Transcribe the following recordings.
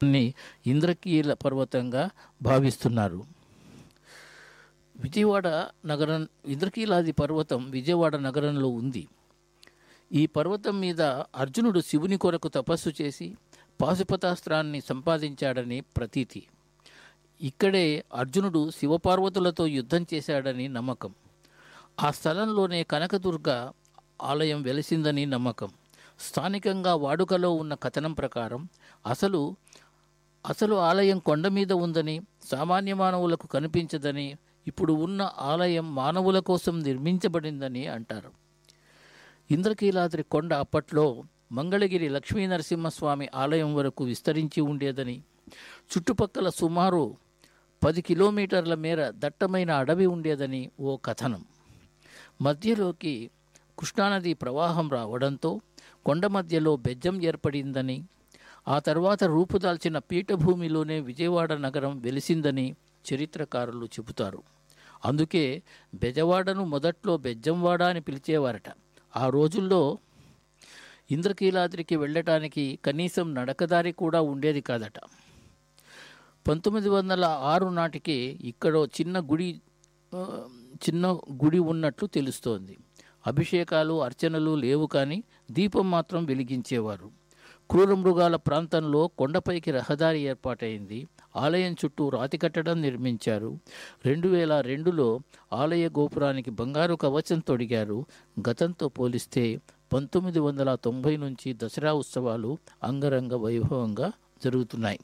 ని ఇంద్రకీల పర్వతంగా భావిస్తున్నారు విజయవాడ నగరం ఇంద్రకీలాది పర్వతం విజయవాడ నగరంలో ఉంది ఈ పర్వతం మీద అర్జునుడు శివుని కొరకు తపస్సు చేసి పాశుపతాస్త్రాన్ని సంపాదించాడని ప్రతీతి ఇక్కడే అర్జునుడు శివపార్వతులతో యుద్ధం చేశాడని నమ్మకం ఆ స్థలంలోనే కనకదుర్గ ఆలయం వెలిసిందని నమ్మకం స్థానికంగా వాడుకలో ఉన్న కథనం ప్రకారం అసలు అసలు ఆలయం కొండ మీద ఉందని సామాన్య మానవులకు కనిపించదని ఇప్పుడు ఉన్న ఆలయం మానవుల కోసం నిర్మించబడిందని అంటారు ఇంద్రకీలాద్రి కొండ అప్పట్లో మంగళగిరి లక్ష్మీ నరసింహస్వామి ఆలయం వరకు విస్తరించి ఉండేదని చుట్టుపక్కల సుమారు పది కిలోమీటర్ల మేర దట్టమైన అడవి ఉండేదని ఓ కథనం మధ్యలోకి కృష్ణానది ప్రవాహం రావడంతో కొండ మధ్యలో బెజ్జం ఏర్పడిందని ఆ తర్వాత రూపుదాల్చిన పీఠభూమిలోనే విజయవాడ నగరం వెలిసిందని చరిత్రకారులు చెబుతారు అందుకే బెజవాడను మొదట్లో బెజ్జంవాడ అని పిలిచేవారట ఆ రోజుల్లో ఇంద్రకీలాద్రికి వెళ్ళటానికి కనీసం నడకదారి కూడా ఉండేది కాదట పంతొమ్మిది వందల ఆరు నాటికి ఇక్కడో చిన్న గుడి ఆ, చిన్న గుడి ఉన్నట్లు తెలుస్తోంది అభిషేకాలు అర్చనలు లేవు కానీ దీపం మాత్రం వెలిగించేవారు క్రూర మృగాల ప్రాంతంలో కొండపైకి రహదారి ఏర్పాటైంది ఆలయం చుట్టూ రాతి కట్టడం నిర్మించారు రెండు వేల రెండులో ఆలయ గోపురానికి బంగారు కవచం తొడిగారు గతంతో పోలిస్తే పంతొమ్మిది వందల తొంభై నుంచి దసరా ఉత్సవాలు అంగరంగ వైభవంగా జరుగుతున్నాయి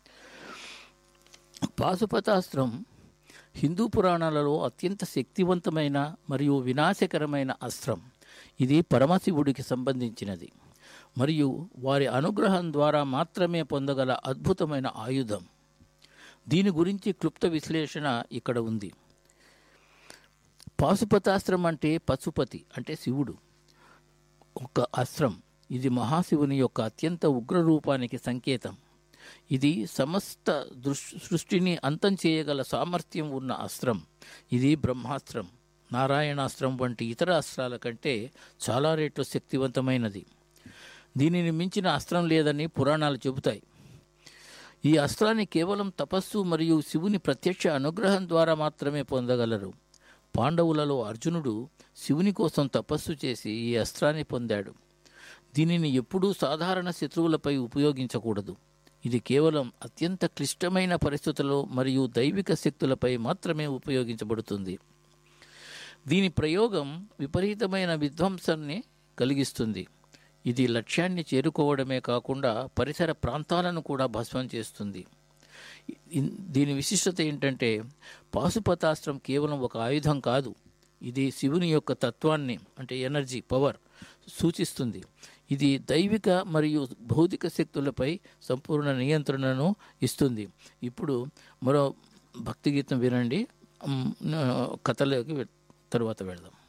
పాశుపతాస్త్రం హిందూ పురాణాలలో అత్యంత శక్తివంతమైన మరియు వినాశకరమైన అస్త్రం ఇది పరమశివుడికి సంబంధించినది మరియు వారి అనుగ్రహం ద్వారా మాత్రమే పొందగల అద్భుతమైన ఆయుధం దీని గురించి క్లుప్త విశ్లేషణ ఇక్కడ ఉంది పాశుపతాస్త్రం అంటే పశుపతి అంటే శివుడు ఒక అస్త్రం ఇది మహాశివుని యొక్క అత్యంత ఉగ్ర రూపానికి సంకేతం ఇది సమస్త దృష్ సృష్టిని అంతం చేయగల సామర్థ్యం ఉన్న అస్త్రం ఇది బ్రహ్మాస్త్రం నారాయణాస్త్రం వంటి ఇతర అస్త్రాల కంటే చాలా రెట్లు శక్తివంతమైనది దీనిని మించిన అస్త్రం లేదని పురాణాలు చెబుతాయి ఈ అస్త్రాన్ని కేవలం తపస్సు మరియు శివుని ప్రత్యక్ష అనుగ్రహం ద్వారా మాత్రమే పొందగలరు పాండవులలో అర్జునుడు శివుని కోసం తపస్సు చేసి ఈ అస్త్రాన్ని పొందాడు దీనిని ఎప్పుడూ సాధారణ శత్రువులపై ఉపయోగించకూడదు ఇది కేవలం అత్యంత క్లిష్టమైన పరిస్థితుల్లో మరియు దైవిక శక్తులపై మాత్రమే ఉపయోగించబడుతుంది దీని ప్రయోగం విపరీతమైన విధ్వంసాన్ని కలిగిస్తుంది ఇది లక్ష్యాన్ని చేరుకోవడమే కాకుండా పరిసర ప్రాంతాలను కూడా భస్మం చేస్తుంది ఇన్- దీని విశిష్టత ఏంటంటే పాశుపతాస్త్రం కేవలం ఒక ఆయుధం కాదు ఇది శివుని యొక్క తత్వాన్ని అంటే ఎనర్జీ పవర్ సూచిస్తుంది ఇది దైవిక మరియు భౌతిక శక్తులపై సంపూర్ణ నియంత్రణను ఇస్తుంది ఇప్పుడు మరో భక్తి గీతం వినండి మ్, కథలోకి వె- తరువాత వెళదాం